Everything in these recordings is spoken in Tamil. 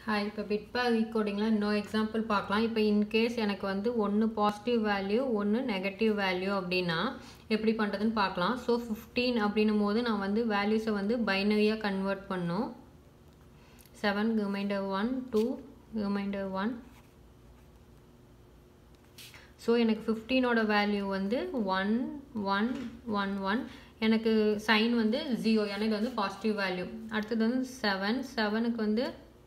ஹாய் இப்போ பிட்பா ரீகோடிங்கில் இன்னொரு எக்ஸாம்பிள் பார்க்கலாம் இப்போ இன்கேஸ் எனக்கு வந்து ஒன்று பாசிட்டிவ் வேல்யூ ஒன்று நெகட்டிவ் வேல்யூ அப்படின்னா எப்படி பண்ணுறதுன்னு பார்க்கலாம் ஸோ ஃபிஃப்டீன் அப்படின்னும் போது நான் வந்து வேல்யூஸை வந்து பைனரியாக கன்வெர்ட் பண்ணும் seven reminder one two reminder one so எனக்கு ஃபிஃப்டீனோட வேல்யூ வந்து ஒன் ஒன் ஒன் ஒன் எனக்கு சைன் வந்து ஜீரோ ஏன்னா இது வந்து பாசிட்டிவ் வேல்யூ அடுத்தது வந்து செவன் செவனுக்கு வந்து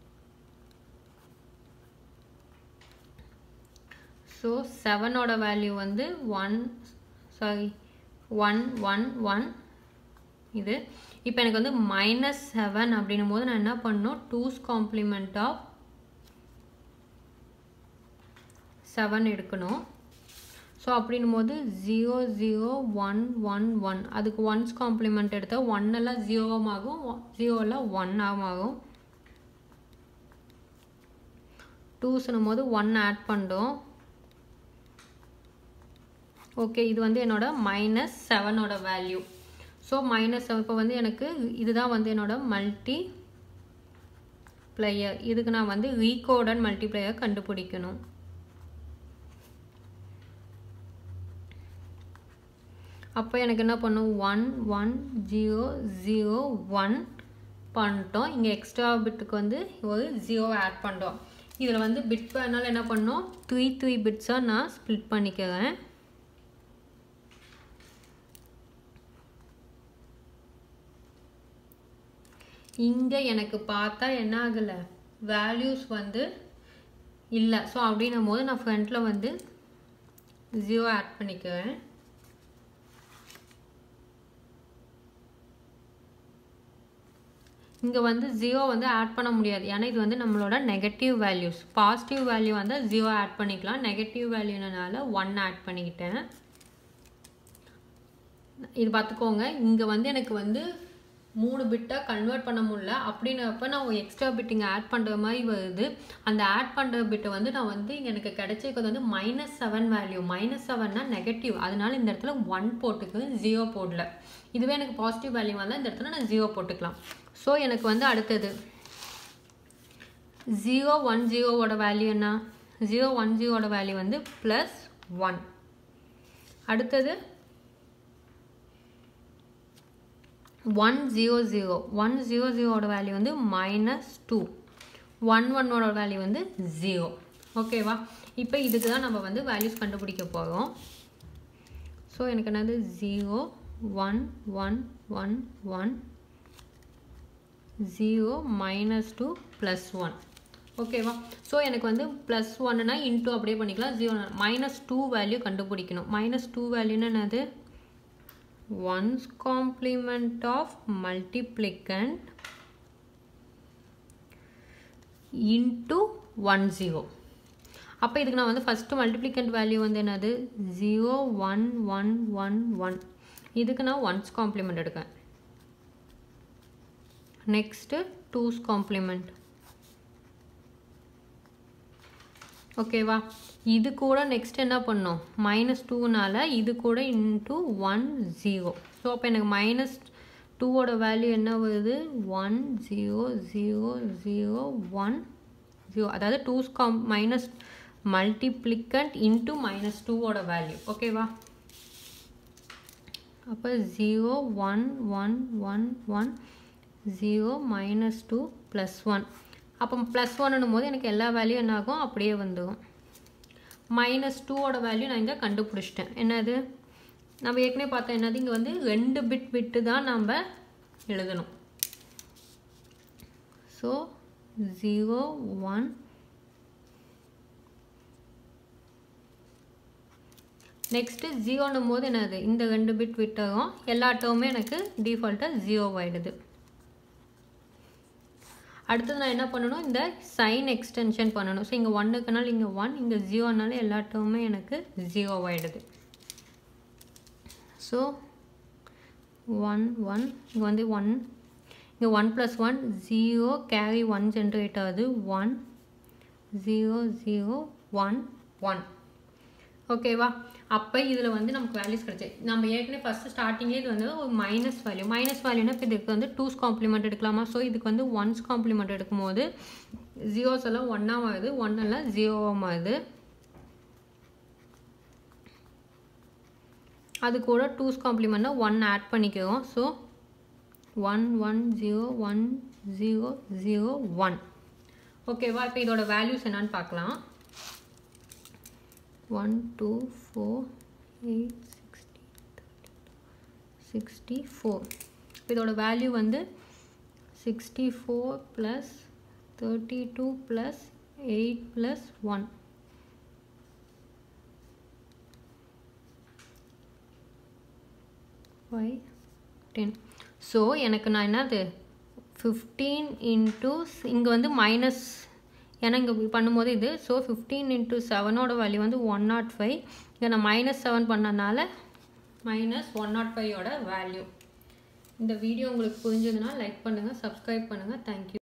ஸோ செவனோட வேல்யூ வந்து one sorry one one one இது இப்போ எனக்கு வந்து மைனஸ் செவன் அப்படின்னும் போது நான் என்ன பண்ணணும் டூஸ் காம்ப்ளிமெண்ட் ஆஃப் செவன் எடுக்கணும் ஸோ அப்படின்னும் போது zero zero one one one அதுக்கு ஒன்ஸ் காம்ப்ளிமெண்ட் எடுத்தால் ஒன்னெல்லாம் ஜீரோவாகும் ஜீரோலாம் ஒன் ஆகும் டூஸ்னும் போது ஒன் ஆட் பண்ணுறோம் ஓகே இது வந்து என்னோட மைனஸ் செவனோட வேல்யூ ஸோ மைனஸ் இப்போ வந்து எனக்கு இதுதான் வந்து என்னோட மல்டி பிளேயர் இதுக்கு நான் வந்து ரீகோடன் மல்டிப்ளேயர் கண்டுபிடிக்கணும் அப்போ எனக்கு என்ன பண்ணும் one one zero zero one பண்ணிட்டோம் இங்கே எக்ஸ்ட்ரா பிட்டுக்கு வந்து ஒரு ஜீரோ ஆட் பண்ணுறோம் இதில் வந்து பிட் அதனால் என்ன பண்ணோம் த்ரீ த்ரீ பிட்ஸாக நான் ஸ்ப்ளிட் பண்ணிக்கிறேன் இங்கே எனக்கு பார்த்தா என்ன ஆகலை வேல்யூஸ் வந்து இல்லை ஸோ அப்படின்னும் போது நான் ஃப்ரண்ட்டில் வந்து ஜீரோ ஆட் பண்ணிக்கிறேன் இங்கே வந்து ஜீரோ வந்து ஆட் பண்ண முடியாது ஏன்னா இது வந்து நம்மளோட நெகட்டிவ் வேல்யூஸ் பாசிட்டிவ் வேல்யூ வந்து ஜீரோ ஆட் பண்ணிக்கலாம் நெகட்டிவ் வேல்யூனால ஒன் ஆட் பண்ணிக்கிட்டேன் இது பார்த்துக்கோங்க இங்கே வந்து எனக்கு வந்து மூணு பிட்டாக கன்வெர்ட் பண்ண முடியல அப்படின்னப்ப நான் ஒரு எக்ஸ்ட்ரா பிட் இங்கே ஆட் பண்ணுற மாதிரி வருது அந்த ஆட் பண்ணுற பிட்டை வந்து நான் வந்து எனக்கு கிடைச்சிருக்கிறது வந்து மைனஸ் செவன் வேல்யூ மைனஸ் செவன்னா நெகட்டிவ் அதனால இந்த இடத்துல ஒன் போட்டுக்கு ஜீரோ போடல இதுவே எனக்கு பாசிட்டிவ் வேல்யூ வந்தால் இந்த இடத்துல நான் ஜீரோ போட்டுக்கலாம் ஸோ எனக்கு வந்து அடுத்தது ஜீரோ ஒன் ஜீரோவோட வேல்யூ என்ன ஜீரோ ஒன் ஜீரோவோட வேல்யூ வந்து ப்ளஸ் ஒன் அடுத்தது one zero zero one zero ஜீரோவோட வேல்யூ வந்து மைனஸ் டூ ஒன் ஒன்னோட வேல்யூ வந்து ஜீரோ ஓகேவா இப்போ இதுக்கு தான் நம்ம வந்து வேல்யூஸ் கண்டுபிடிக்க போகிறோம் ஸோ எனக்கு என்னது zero one one one one zero minus two plus one ஓகேவா ஸோ எனக்கு வந்து ப்ளஸ் ஒன்னுனா இன்டூ அப்படியே பண்ணிக்கலாம் ஜீரோ மைனஸ் டூ வேல்யூ கண்டுபிடிக்கணும் மைனஸ் டூ வேல்யூன்னு என்னது ones complement of multiplicand into 1 0 அப்போ இதுக்கு நான் வந்து ஃபஸ்ட்டு மல்டிப்ளிகண்ட் வேல்யூ வந்து என்னது zero one one one one இதுக்கு நான் ஒன்ஸ் காம்ப்ளிமெண்ட் எடுக்கேன் நெக்ஸ்ட்டு டூஸ் காம்ப்ளிமெண்ட் ஓகேவா இது கூட நெக்ஸ்ட் என்ன பண்ணோம் மைனஸ் டூனால் இது கூட இன்ட்டு ஒன் ஜீரோ ஸோ அப்போ எனக்கு மைனஸ் டூவோட வேல்யூ என்ன வருது one zero zero zero one zero அதாவது two's comp minus multiplicand into minus டூவோட வேல்யூ ஓகேவா அப்போ zero one one one one zero minus two plus one அப்போ ப்ளஸ் ஒன்னும் போது எனக்கு எல்லா வேல்யூ என்ன ஆகும் அப்படியே வந்துடும் மைனஸ் டூவோட வேல்யூ நான் இங்கே கண்டுபிடிச்சிட்டேன் என்னது நம்ம ஏற்கனவே பார்த்தோம் என்னது இங்கே வந்து ரெண்டு பிட் விட்டு தான் நம்ம எழுதணும் ஸோ ஜீரோ ஒன் நெக்ஸ்ட்டு ஜீரோன்னும் போது என்னது இந்த ரெண்டு பிட் விட்டதும் எல்லா டேர்மே எனக்கு டிஃபால்ட்டாக ஜீரோ ஆகிடுது அடுத்தது நான் என்ன பண்ணணும் இந்த சைன் எக்ஸ்டென்ஷன் பண்ணணும் ஸோ இங்கே ஒன்றுக்குனால இங்கே ஒன் இங்கே ஜீரோனால எல்லா டேர்மே எனக்கு ஜீரோ ஆகிடுது ஸோ ஒன் ஒன் இங்கே வந்து ஒன் இங்கே one plus one zero carry one generate ஆகுது one zero zero one one ஓகேவா அப்போ இதில் வந்து நமக்கு வேல்யூஸ் கிடச்சி நம்ம ஏற்கனவே ஃபஸ்ட்டு ஸ்டார்டிங்கே இது வந்து ஒரு மைனஸ் வேல்யூ மைனஸ் வேல்யூனா இப்போ இதுக்கு வந்து டூஸ் காம்ப்ளிமெண்ட் எடுக்கலாமா ஸோ இதுக்கு வந்து ஒன்ஸ் காம்ப்ளிமெண்ட் எடுக்கும்போது ஜீரோஸ் எல்லாம் ஒன்னாக மாறுது ஒன்னெல்லாம் ஜீரோவாக மாறுது அது கூட டூஸ் காம்ப்ளிமெண்ட்னா ஒன் ஆட் பண்ணிக்கிறோம் so one one zero one zero zero one ஓகேவா இப்போ இதோட வேல்யூஸ் என்னன்னு பார்க்கலாம் one two four eight sixty sixty four இதோட வேல்யூ வந்து sixty four plus thirty two plus eight plus one five ten so எனக்கு நான் என்னது ஃபிஃப்டீன் இன்ட்டு இங்கே வந்து மைனஸ் ஏன்னா இங்கே பண்ணும்போது இது ஸோ ஃபிஃப்டீன் இன்ட்டு செவனோட வேல்யூ வந்து ஒன் நாட் ஃபைவ் இங்கே நான் மைனஸ் செவன் பண்ணனால மைனஸ் ஒன் நாட் ஃபைவோட வேல்யூ இந்த வீடியோ உங்களுக்கு புரிஞ்சதுன்னா லைக் பண்ணுங்கள் சப்ஸ்கிரைப் பண்ணுங்கள் தேங்க்யூ